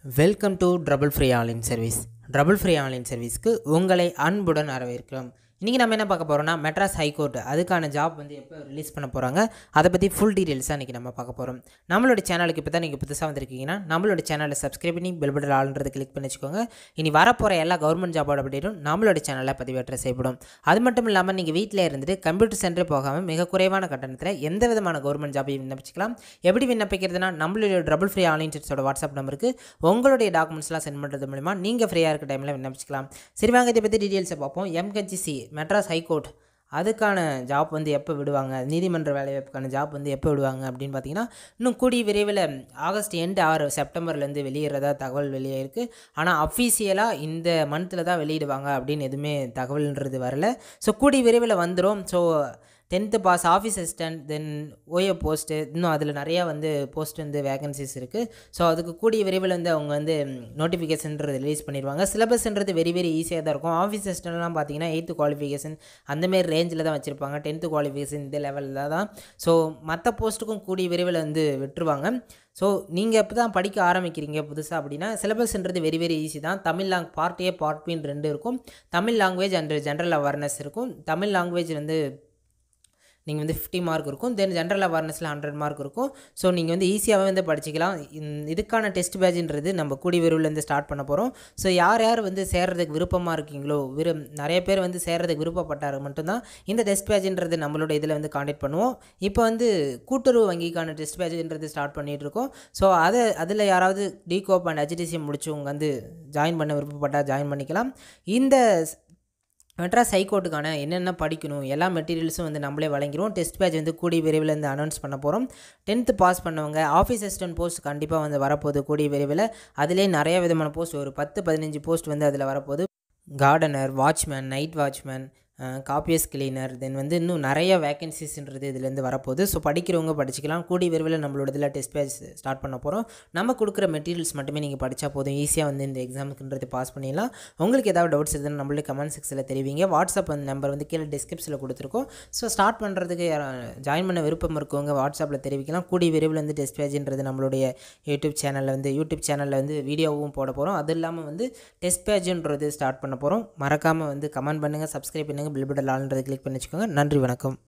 welcome to trouble free online service trouble free online சர்வீஸ்க்கு உங்களை அன்புடன் வரவேற்கிறோம் இன்றைக்கி நம்ம என்ன பார்க்க போகிறோம்னா மெட்ராஸ் ஹைகோர்ட் அதுக்கான ஜாப் வந்து எப்போ ரிலீஸ் பண்ண போகிறாங்க அதை பற்றி ஃபுல் டீட்டெயில்ஸாக இன்றைக்கி நம்ம பார்க்க போகிறோம் நம்மளோட சேனலுக்கு இப்போ தான் நீங்கள் புதுசாக வந்திருக்கீங்கன்னா நம்மளோட சேனலை சப்ஸ்கிரைப் பண்ணி பெல் பட்டன் ஆளுன்றதை கிளிக் பண்ணி வச்சுக்கோங்க இனி வரப்போகிற எல்லா கவர்மெண்ட் ஜாபோட அப்டேட்டும் நம்மளோட சேனலில் பதிவேற்ற செய்யப்படும் அது மட்டும் இல்லாமல் நீங்கள் வீட்டில் இருந்துட்டு கம்ப்யூட்டர் சென்டர் போகாமல் மிக குறைவான கட்டணத்தில் எந்த விதமான கவர்மெண்ட் ஜாபையும் விண்ணப்பிச்சிக்கலாம் எப்படி விண்ணப்பிக்கிறதுனா நம்மளுடைய ட்ரபுள் ஃப்ரீ ஆன்லைன் சர்ச்சோட வாட்ஸ்அப் நம்பருக்கு உங்களுடைய டாக்குமெண்ட்ஸ்லாம் சென்ட் பண்ணுறது மூலிமா நீங்கள் ஃப்ரீயாக இருக்க டைமில் விண்ணப்பிச்சிக்கலாம் சரி வாங்க இதை பற்றி டீட்டெயில்ஸை பார்ப்போம் எம்கஜிசி மெட்ராஸ் ஹைகோர்ட் அதுக்கான ஜாப் வந்து எப்போ விடுவாங்க நீதிமன்ற வேலைவாய்ப்புக்கான ஜாப் வந்து எப்போ விடுவாங்க அப்படின்னு பார்த்தீங்கன்னா இன்னும் கூடிய விரைவில் ஆகஸ்ட் எண்டு ஆறு செப்டம்பர்லேருந்து வெளியிடுறதா தகவல் வெளியே இருக்குது ஆனால் அஃபீஷியலாக இந்த மந்தில் தான் வெளியிடுவாங்க அப்படின்னு எதுவுமே தகவல்ன்றது வரல ஸோ கூடிய விரைவில் வந்துடும் so tenth pass office assistant then OA post இன்னும் அதில் நிறையா வந்து போஸ்ட் வந்து வேகன்சிஸ் இருக்குது ஸோ அதுக்கு கூடிய விரைவில் வந்து அவங்க வந்து நோட்டிஃபிகேஷன்றது ரிலீஸ் பண்ணிடுவாங்க சிலபஸ்ன்றது வெரி வெரி ஈஸியாக தான் இருக்கும் ஆஃபீஸ் அசிஸ்டன்ட்லாம் பார்த்தீங்கன்னா எயித்து குவாலிஃபிகேஷன் அந்தமாரி ரேஞ்சில் தான் வச்சுருப்பாங்க டென்த்து குவாலிஃபிகேஷன் இந்த லெவலில் தான் ஸோ மற்ற போஸ்ட்டுக்கும் கூடிய விரைவில் வந்து விட்டுருவாங்க ஸோ நீங்கள் எப்போ தான் படிக்க ஆரம்பிக்கிறீங்க புதுசாக அப்படின்னா சிலபஸ்ன்றது வெரி வெரி ஈஸி தான் Tamil long part A part பின்னு ரெண்டு இருக்கும் Tamil language and general awareness இருக்கும் தமிழ் லாங்குவேஜ் வந்து நீங்கள் வந்து ஃபிஃப்டி மார்க் இருக்கும் தென் ஜென்ரல் அவேர்னஸில் ஹண்ட்ரட் மார்க் இருக்கும் ஸோ நீங்கள் வந்து ஈஸியாகவே வந்து படிச்சிக்கலாம் இந்த- இதுக்கான டெஸ்ட் பேட்ச்ன்றது நம்ம கூடி விரைவிலேருந்து ஸ்டார்ட் பண்ண போகிறோம் ஸோ யார் யார் வந்து சேர்றதுக்கு விருப்பமாக இருக்கீங்களோ விரு நிறைய பேர் வந்து சேர்றதுக்கு விருப்பப்பட்டார் மட்டும்தான் இந்த டெஸ்ட் பேட்ச்ன்றது நம்மளோட இதில் வந்து காண்டாக்ட் பண்ணுவோம் இப்போ வந்து கூட்டுறவு வங்கிக்கான டெஸ்ட் பேட்ச்ன்றது ஸ்டார்ட் பண்ணிகிட்டு இருக்கோம் ஸோ அதை அதில் யாராவது டிகோப் அண்ட் ஹெச்டிசி முடிச்சவங்க வந்து ஜாயின் பண்ண விருப்பப்பட்டால் ஜாயின் பண்ணிக்கலாம் இந்த மெட்ராஸ் ஹைகோர்ட்டுக்கான என்னென்ன படிக்கணும் எல்லா மெட்டீரியல்ஸும் வந்து நம்மளே வழங்கிடுவோம் டெஸ்ட் பேட்ச் வந்து கூடிய விரைவில் வந்து அனௌன்ஸ் பண்ண போகிறோம் டென்த்து பாஸ் பண்ணவங்க ஆஃபீஸ் அசிஸ்டன்ட் போஸ்ட் கண்டிப்பாக வந்து வரப்போகுது கூடிய விரைவில் அதிலே நிறைய விதமான போஸ்ட் ஒரு பத்து பதினஞ்சு போஸ்ட் வந்து அதில் வரப்போகுது gardener watchman night watchman copyist cleaner then வந்து இன்னும் நிறைய வேகன்சிஸ்ன்றது இதுலேருந்து வரப்போகுது ஸோ படிக்கிறவங்க படிச்சுக்கலாம் கூடிய விரைவில் நம்மளோட இதில் டெஸ்ட் பேட்ச் ஸ்டார்ட் பண்ண போகிறோம் நம்ம கொடுக்குற மெட்டீரியல்ஸ் மட்டுமே நீங்கள் படித்தா போதும் ஈஸியாக வந்து இந்த எக்ஸாமுக்குன்றது பாஸ் பண்ணிடலாம் உங்களுக்கு ஏதாவது டவுட்ஸ் இருக்குதுன்னு நம்மளே கமெண்ட் செக்ஷனில் தெரிவிங்க வாட்ஸ்அப் அந்த நம்பர் வந்து கீழே டிஸ்கிரிப்ஷனில் கொடுத்துருக்கோம் ஸோ ஸ்டார்ட் பண்ணுறதுக்கு ஜாயின் பண்ண விருப்பம் இருக்கவங்க வாட்ஸ்அப்பில் தெரிவிக்கலாம் கூடிய விரைவில் வந்து டெஸ்ட் பேஜ்ன்றது நம்மளுடைய யூடியூப் சேனலில் வந்து யூடியூப் சேனலில் வந்து வீடியோவும் போட போகிறோம் அது இல்லாமல் வந்து டெஸ்ட் பேஜ்ன்றது ஸ்டார்ட் பண்ண போகிறோம் மறக்காமல் வந்து கமெண்ட் பண்ணுங்கள் சப்ஸ்கிரைப் பண்ணுங்கள் பில் பட்டன் ஆல்ன்றது கிளிக் பண்ணி வச்சுக்கோங்க நன்றி வணக்கம்